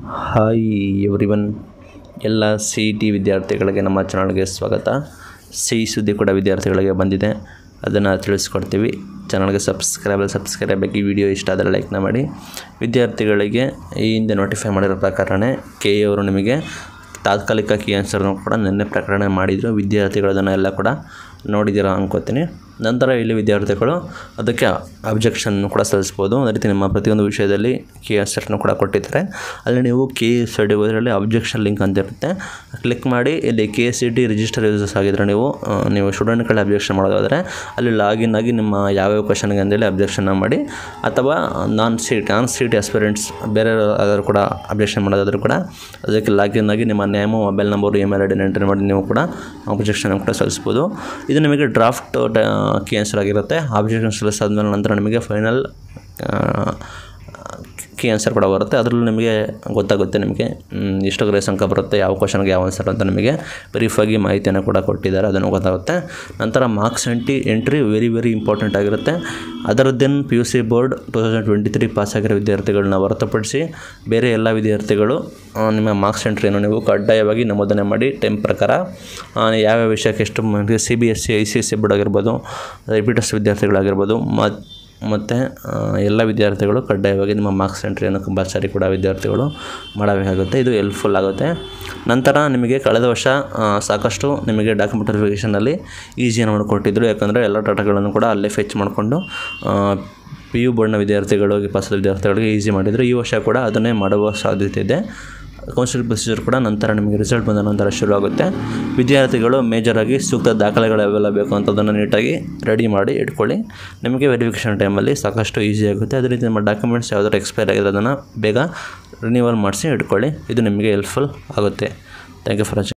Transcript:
hi everyone ಎಲ್ಲ C E T ವಿದ್ಯಾರ್ಥಿಗಳಿಗೆ ನಮ್ಮ ಚಾನಲ್ಗೆ ಸ್ವಾಗತ ಸಿಹಿ ಸುದ್ದಿ ಕೂಡ ವಿದ್ಯಾರ್ಥಿಗಳಿಗೆ ಬಂದಿದೆ ಅದನ್ನು ತಿಳಿಸ್ಕೊಡ್ತೀವಿ ಚಾನಲ್ಗೆ ಸಬ್ಸ್ಕ್ರೈಬ್ ಸಬ್ಸ್ಕ್ರೈಬ್ ಆಗಿ ವಿಡಿಯೋ ಇಷ್ಟ ಆದರೆ ಲೈಕ್ನ ಮಾಡಿ ವಿದ್ಯಾರ್ಥಿಗಳಿಗೆ ಈ ಹಿಂದೆ ನೋಟಿಫೈ ಮಾಡಿರೋ ಪ್ರಕಾರನೇ ಕೆ ಎ ಅವರು ನಿಮಗೆ ತಾತ್ಕಾಲಿಕ ಕೀ ಆನ್ಸರ್ನು ಕೂಡ ನಿನ್ನೆ ಪ್ರಕರಣ ಮಾಡಿದರು ವಿದ್ಯಾರ್ಥಿಗಳು ಅದನ್ನು ಎಲ್ಲ ಕೂಡ ನೋಡಿದ್ದೀರಾ ಅನ್ಕೋತೀನಿ ನಂತರ ಇಲ್ಲಿ ವಿದ್ಯಾರ್ಥಿಗಳು ಅದಕ್ಕೆ ಅಬ್ಜೆಕ್ಷನ್ ಕೂಡ ಸಲ್ಲಿಸ್ಬೋದು ಅದೇ ರೀತಿ ನಿಮ್ಮ ಪ್ರತಿಯೊಂದು ವಿಷಯದಲ್ಲಿ ಕೀ ಆನ್ಸರ್ನು ಕೂಡ ಕೊಟ್ಟಿದ್ದಾರೆ ಅಲ್ಲಿ ನೀವು ಕೆ ಎಸ್ ಡಿ ಹೋದ್ರಲ್ಲಿ ಅಬ್ಜೆಕ್ಷನ್ ಲಿಂಕ್ ಅಂತ ಇರುತ್ತೆ ಕ್ಲಿಕ್ ಮಾಡಿ ಇಲ್ಲಿ K S C T register users ಆಗಿದ್ದರೆ ನೀವು ಆ, ನೀವು ಸ್ಟೂಡೆಂಟ್ಗಳ ಅಬ್ಜೆಕ್ಷನ್ ಮಾಡೋದಾದರೆ ಅಲ್ಲಿ ಲಾಗಿನ್ ಆಗಿ ನಿಮ್ಮ ಯಾವ್ಯಾವ ಕ್ವಶನ್ಗೆ ಅಂತೇಳಿ ಅಬ್ಜೆಕ್ಷನ್ನ ಮಾಡಿ ಅಥವಾ non seat non seat aspirants ಬೇರೆ ಆದರೂ ಕೂಡ ಅಬ್ಜೆಕ್ಷನ್ ಮಾಡೋದಾದರೂ ಕೂಡ ಅದಕ್ಕೆ ಲಾಗಿನ್ ಆಗಿ ನಿಮ್ಮ name mobile number email I ಡಿನ ಎಂಟರ್ ಮಾಡಿ ನೀವು ಕೂಡ ಅಬ್ಜೆಕ್ಷನ್ ಕೂಡ ಸಲ್ಲಿಸ್ಬೋದು ಇದು ನಿಮಗೆ ಡ್ರಾಫ್ಟ್ ಕೀ ಆನ್ಸರ್ ಆಗಿರುತ್ತೆ ಅಬ್ಜೆಕ್ಷನ್ ಸಲ್ಲಿಸಾದ್ಮೇಲೆ ನಂತರ ನಿಮಗೆ ಫೈನಲ್ ಕೀ ಆನ್ಸರ್ ಕೂಡ ಬರುತ್ತೆ ಅದರಲ್ಲೂ ನಿಮಗೆ ಗೊತ್ತಾಗುತ್ತೆ ನಿಮಗೆ ಮ್, ಎಷ್ಟು ಗ್ರೇಸ್ ಅಂಕ ಬರುತ್ತೆ ಯಾವ ಕ್ವಶನ್ಗೆ ಯಾವ ಆನ್ಸರ್ ಅಂತ ನಿಮಗೆ ಬ್ರೀಫಾಗಿ ಮಾಹಿತಿಯನ್ನು ಕೂಡ ಕೊಟ್ಟಿದ್ದಾರೆ ಅದನ್ನು ಗೊತ್ತಾಗುತ್ತೆ ನಂತರ ಮಾರ್ಕ್ಸ್ ಎಂಟಿ ಎಂಟ್ರಿ ವೆರಿ ವೆರಿ ಇಂಪಾರ್ಟೆಂಟ್ ಆಗಿರುತ್ತೆ ಅದರದ್ದೇನು P U C board two thousand twenty three pass ಆಗಿರೋ ವಿದ್ಯಾರ್ಥಿಗಳನ್ನ ಹೊರತುಪಡಿಸಿ ಬೇರೆ ಎಲ್ಲ ವಿದ್ಯಾರ್ಥಿಗಳು ಆ, ನಿಮ್ಮ ಮಾರ್ಕ್ಸ್ ಎಂಟ್ರಿಯನ್ನು ನೀವು ಕಡ್ಡಾಯವಾಗಿ ನಮೂದನೆ ಮಾಡಿ ಟೈಮ್ ಪ್ರಕಾರ ಆ, ಯಾವ್ಯಾವ ವಿಷಯಕ್ಕೆ ಎಷ್ಟು C B S C I C S C board ಆಗಿರ್ಬೋದು ರಿಪೀಟರ್ಸ್ ವಿದ್ಯಾರ್ಥಿಗಳಾಗಿರ್ಬೋದು ಮತ್ತು ಮತ್ತು ಎಲ್ಲ ವಿದ್ಯಾರ್ಥಿಗಳು ಕಡ್ಡಾಯವಾಗಿ ನಿಮ್ಮ ಮಾರ್ಕ್ಸ್ ಎಂಟ್ರಿಯನ್ನು ಕಂಪಲ್ಸರಿ ಕೂಡ ವಿದ್ಯಾರ್ಥಿಗಳು ಮಾಡಬೇಕಾಗುತ್ತೆ ಇದು ಹೆಲ್ಪ್ಫುಲ್ ಆಗುತ್ತೆ ನಂತರ ನಿಮಗೆ ಕಳೆದ ವರ್ಷ ಆ, ಸಾಕಷ್ಟು ನಿಮಗೆ ಡಾಕ್ಯುಮೆಂಟ್ ವೆರಿಫಿಕೇಷನಲ್ಲಿ ಈಸಿಯನ್ನು ಮಾಡಿಕೊಟ್ಟಿದ್ರು ಯಾಕಂದರೆ ಎಲ್ಲ ಡಾಟಾಗಳನ್ನು ಕೂಡ ಅಲ್ಲೇ ಫೆಚ್ ಮಾಡಿಕೊಂಡು ಪಿ ಯು ಬೋರ್ಡ್ನ ವಿದ್ಯಾರ್ಥಿಗಳಿಗೆ ಪಾಸ್ ವಿದ್ಯಾರ್ಥಿಗಳಿಗೆ ಈಸಿ ಮಾಡಿದರು ಈ ವರ್ಷ ಕೂಡ ಅದನ್ನೇ ಮಾಡುವ ಸಾಧ್ಯತೆ ಇದೆ ಕೌನ್ಸಿಲ್ ಪ್ರೊಸೀಜರ್ ಕೂಡ ನಂತರ ನಿಮಗೆ ರಿಸಲ್ಟ್ ಬಂದ ನಂತರ ಶುರು ಆಗುತ್ತೆ ವಿದ್ಯಾರ್ಥಿಗಳು ಮೇಜರಾಗಿ ಸೂಕ್ತ ದಾಖಲೆಗಳು ಯಾವೆಲ್ಲ ಬೇಕು ಅಂತದನ್ನು ನೀಟಾಗಿ ರೆಡಿ ಮಾಡಿ ಇಟ್ಕೊಳ್ಳಿ ನಿಮಗೆ ವೆರಿಫಿಕೇಷನ್ ಟೈಮಲ್ಲಿ ಸಾಕಷ್ಟು ಈಸಿ ಆಗುತ್ತೆ ಅದೇ ರೀತಿ ನಿಮ್ಮ ಡಾಕ್ಯುಮೆಂಟ್ಸ್ ಯಾವುದಾದ್ರು ಎಕ್ಸ್ಪೈರ್ ಆಗಿದೆ ಅದನ್ನು ಬೇಗ ರಿನ್ಯೂವಲ್ ಮಾಡಿಸಿ ಇಟ್ಕೊಳ್ಳಿ ಇದು ನಿಮಗೆ ಹೆಲ್ಪ್ಫುಲ್ ಆಗುತ್ತೆ ಥ್ಯಾಂಕ್ ಯು ಫಾರ್ ವಾಚಿಂಗ್